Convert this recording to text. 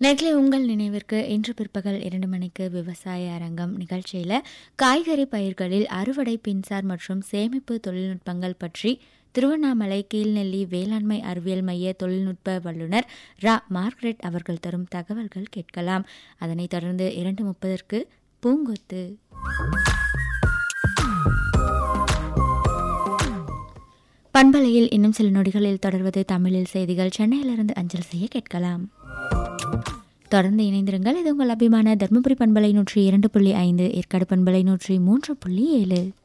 நேர்களை உங்கள் நினைவிற்கு இன்று பிற்பகல் இரண்டு மணிக்கு விவசாய அரங்கம் நிகழ்ச்சியில் காய்கறி பயிர்களில் அறுவடை பின்சார் மற்றும் சேமிப்பு தொழில்நுட்பங்கள் பற்றி திருவண்ணாமலை கீழ்நெல்லி வேளாண்மை அறிவியல் மைய தொழில்நுட்ப வல்லுநர் ரா மார்க்ரெட் அவர்கள் தரும் தகவல்கள் கேட்கலாம் அதனைத் தொடர்ந்து இரண்டு முப்பதற்கு பூங்கொத்து பண்பலையில் இன்னும் சில நொடிகளில் தொடர்வது தமிழில் செய்திகள் சென்னையிலிருந்து அஞ்சல் செய்ய கேட்கலாம் தொடர்ந்து இணைந்திருங்கள் இது உங்கள் அபிமான தருமபுரி பண்பலை நூற்றி இரண்டு புள்ளி ஐந்து ஏற்காடு பண்பலை நூற்றி மூன்று புள்ளி ஏழு